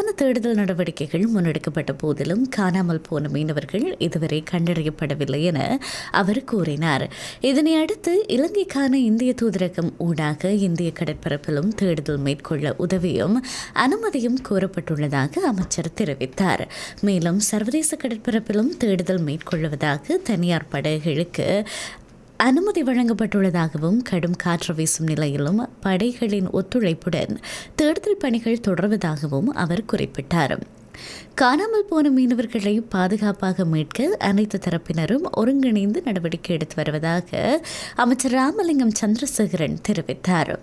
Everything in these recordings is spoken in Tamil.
விரிவான தேடுதல் நடவடிக்கைகள் முன்னெடுக்கப்பட்ட போதிலும் காணாமல் போன மீனவர்கள் இதுவரை கண்டறியப்படவில்லை என அவர் கூறினார் இதனை அடுத்து இலங்கைக்கான இந்திய தூதரகம் ஊடாக இந்திய கடற்பரப்பிலும் தேடுதல் மேற்கொள்ள உதவியும் அனுமதியும் கோரப்பட்டுள்ளதாக அமைச்சர் தெரிவித்தார் மேலும் சர்வதேச கடற்பரப்பிலும் தேடுதல் மேற்கொள்வதாக தனியார் படகுகளுக்கு அனுமதி வழங்கப்பட்டுள்ளதாகவும் கடும் காற்று வீசும் நிலையிலும் படைகளின் ஒத்துழைப்புடன் தேடுதல் பணிகள் தொடர்வதாகவும் அவர் குறிப்பிட்டார் காணாமல் போன மீனவர்களை பாதுகாப்பாக மீட்க அனைத்து தரப்பினரும் ஒருங்கிணைந்து நடவடிக்கை எடுத்து வருவதாக அமைச்சர் ராமலிங்கம் சந்திரசேகரன் தெரிவித்தார்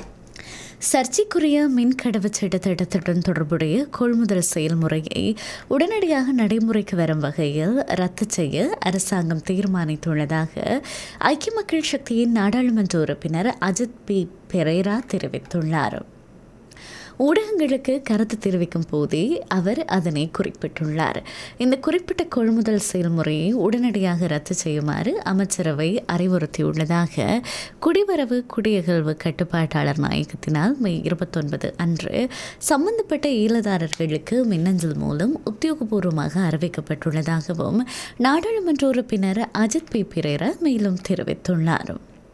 சர்ச்சைக்குரிய மின் கடவுச்சீட்டு திட்டத்துடன் தொடர்புடைய கொள்முதல் செயல்முறையை உடனடியாக நடைமுறைக்கு வரும் வகையில் ரத்து செய்ய அரசாங்கம் தீர்மானித்துள்ளதாக ஐக்கிய மக்கள் சக்தியின் நாடாளுமன்ற உறுப்பினர் அஜித் பி பெரேரா தெரிவித்துள்ளார் ஊடகங்களுக்கு கருத்து தெரிவிக்கும் போதே அவர் அதனை குறிப்பிட்டுள்ளார் இந்த குறிப்பிட்ட கொள்முதல் செயல்முறையை உடனடியாக ரத்து செய்யுமாறு அமைச்சரவை அறிவுறுத்தியுள்ளதாக குடிவரவு குடியகழ்வு கட்டுப்பாட்டாளர் நாயகத்தினால் மே இருபத்தொன்பது அன்று சம்பந்தப்பட்ட ஈழதாரர்களுக்கு மின்னஞ்சல் மூலம் உத்தியோகபூர்வமாக அறிவிக்கப்பட்டுள்ளதாகவும் நாடாளுமன்ற உறுப்பினர் அஜித் பி பிரேரா மேலும் தெரிவித்துள்ளார்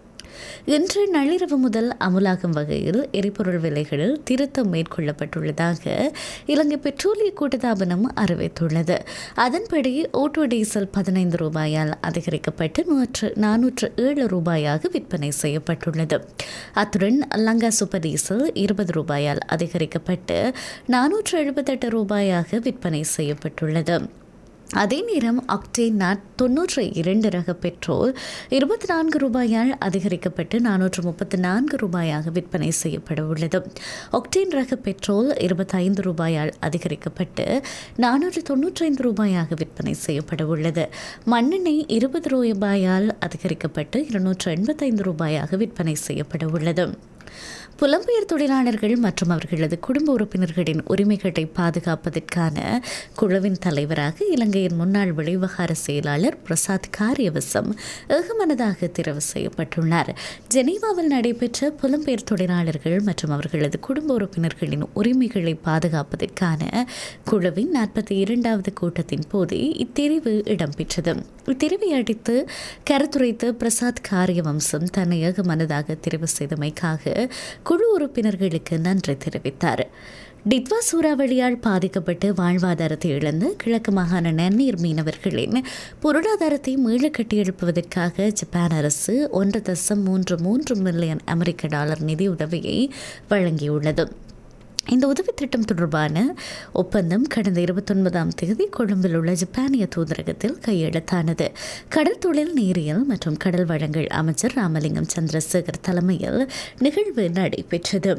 இன்று நள்ளிரவு முதல் அமுலாகும் வகையில் எரிபொருள் விலைகளில் திருத்தம் மேற்கொள்ளப்பட்டுள்ளதாக இலங்கை பெட்ரோலிய கூட்டத்தாபனம் அறிவித்துள்ளது அதன்படி ஓட்டோ டீசல் பதினைந்து ரூபாயால் அதிகரிக்கப்பட்டு நூற்று நானூற்று ஏழு ரூபாயாக விற்பனை செய்யப்பட்டுள்ளது அத்துடன் லங்கா சூப்பர் டீசல் இருபது ரூபாயால் அதிகரிக்கப்பட்டு நானூற்று எழுபத்தெட்டு ரூபாயாக விற்பனை செய்யப்பட்டுள்ளது அதே நேரம் அக்டேன் நாட் தொன்னூற்று இரண்டு ரக பெட்ரோல் இருபத்தி நான்கு ரூபாயால் அதிகரிக்கப்பட்டு நானூற்று முப்பத்தி நான்கு ரூபாயாக விற்பனை செய்யப்பட உள்ளது ஒக்டேன் ரக பெட்ரோல் இருபத்தைந்து ரூபாயால் அதிகரிக்கப்பட்டு நானூற்று தொன்னூற்றைந்து ரூபாயாக விற்பனை செய்யப்பட உள்ளது மண்ணெண்ணெய் இருபது ரூபாயால் அதிகரிக்கப்பட்டு இருநூற்று எண்பத்தைந்து ரூபாயாக விற்பனை செய்யப்பட உள்ளது புலம்பெயர் தொழிலாளர்கள் மற்றும் அவர்களது குடும்ப உறுப்பினர்களின் உரிமைகளை பாதுகாப்பதற்கான குழுவின் தலைவராக இலங்கையின் முன்னாள் வெளிவகார செயலாளர் பிரசாத் காரியவசம் ஏகமனதாக தெரிவு செய்யப்பட்டுள்ளார் ஜெனீவாவில் நடைபெற்ற புலம்பெயர் தொழிலாளர்கள் மற்றும் அவர்களது குடும்ப உறுப்பினர்களின் உரிமைகளை பாதுகாப்பதற்கான குழுவின் நாற்பத்தி இரண்டாவது கூட்டத்தின் போது இத்தெரிவு இடம்பெற்றது இத்தெரிவை அடித்து கருத்துரைத்து பிரசாத் காரியவம்சம் தன்னை ஏகமனதாக தெரிவு செய்தமைக்காக குழு உறுப்பினர்களுக்கு நன்றி தெரிவித்தார் டிட்வா சூறாவளியால் பாதிக்கப்பட்டு வாழ்வாதாரத்தை இழந்த கிழக்கு மாகாண நன்னீர் மீனவர்களின் பொருளாதாரத்தை மீள கட்டியெழுப்புவதற்காக ஜப்பான் அரசு ஒன்று தசம் மூன்று மூன்று மில்லியன் அமெரிக்க டாலர் நிதியுதவியை வழங்கியுள்ளது இந்த உதவி திட்டம் தொடர்பான ஒப்பந்தம் கடந்த இருபத்தொன்பதாம் தேதி கொழும்பில் உள்ள ஜப்பானிய தூதரகத்தில் கையெழுத்தானது கடல் தொழில் நீரியல் மற்றும் கடல் வளங்கள் அமைச்சர் ராமலிங்கம் சந்திரசேகர் தலைமையில் நிகழ்வு நடைபெற்றது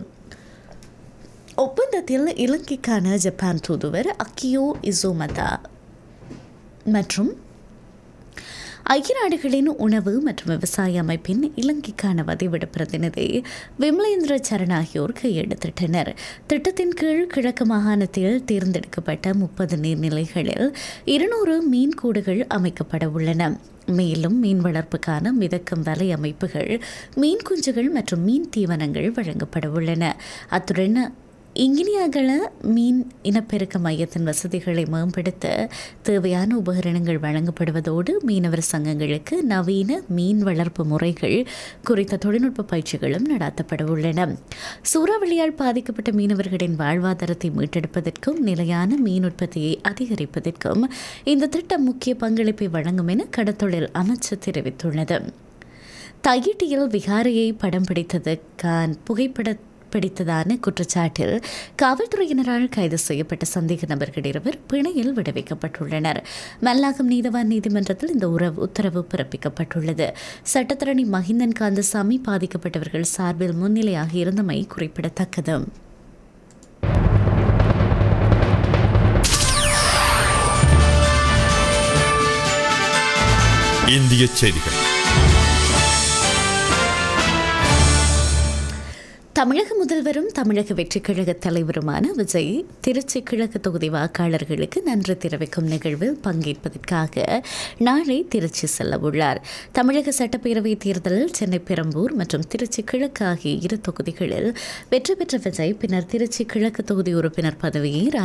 ஒப்பந்தத்தில் இலங்கைக்கான ஜப்பான் தூதுவர் அக்கியோ இசோமதா மற்றும் ஐக்கிய நாடுகளின் உணவு மற்றும் விவசாய அமைப்பின் இலங்கைக்கான வதிவிட பிரதிநிதி விமலேந்திர சரண் ஆகியோர் கையெழுத்திட்டனர் திட்டத்தின் கீழ் கிழக்கு மாகாணத்தில் தேர்ந்தெடுக்கப்பட்ட முப்பது நீர்நிலைகளில் இருநூறு மீன் கூடுகள் அமைக்கப்பட உள்ளன மேலும் மீன் வளர்ப்புக்கான மிதக்கும் வலை அமைப்புகள் மீன் குஞ்சுகள் மற்றும் மீன் தீவனங்கள் வழங்கப்பட உள்ளன அத்துடன் இங்கினியாகல மீன் இனப்பெருக்க மையத்தின் வசதிகளை மேம்படுத்த தேவையான உபகரணங்கள் வழங்கப்படுவதோடு மீனவர் சங்கங்களுக்கு நவீன மீன் வளர்ப்பு முறைகள் குறித்த தொழில்நுட்ப பயிற்சிகளும் நடாத்தப்பட உள்ளன சூறாவளியால் பாதிக்கப்பட்ட மீனவர்களின் வாழ்வாதாரத்தை மீட்டெடுப்பதற்கும் நிலையான மீன் உற்பத்தியை அதிகரிப்பதற்கும் இந்த திட்டம் முக்கிய பங்களிப்பை வழங்கும் என கடத்தொழில் அமைச்சு தெரிவித்துள்ளது தையிட்டியில் விகாரையை படம் பிடித்ததற்கான புகைப்பட பிடித்ததான குற்றச்சாட்டில் காவல்துறையினரால் கைது செய்யப்பட்ட சந்தேக நபர்கள் இருவர் பிணையில் விடுவிக்கப்பட்டுள்ளனர் மல்லாகம் நீதவான் நீதிமன்றத்தில் இந்த உறவு உத்தரவு பிறப்பிக்கப்பட்டுள்ளது சட்டத்தரணி மஹிந்தன் காந்தசாமி பாதிக்கப்பட்டவர்கள் சார்பில் முன்னிலையாக இருந்தமை குறிப்பிடத்தக்கது இந்திய செய்திகள் தமிழக முதல்வரும் தமிழக வெற்றிக் கழக தலைவருமான விஜய் திருச்சி கிழக்கு தொகுதி வாக்காளர்களுக்கு நன்றி தெரிவிக்கும் நிகழ்வில் பங்கேற்பதற்காக நாளை திருச்சி செல்ல உள்ளார் தமிழக சட்டப்பேரவை தேர்தலில் சென்னை பெரம்பூர் மற்றும் திருச்சி கிழக்கு ஆகிய இரு தொகுதிகளில் வெற்றி பெற்ற விஜய் பின்னர் திருச்சி கிழக்கு தொகுதி உறுப்பினர் பதவியை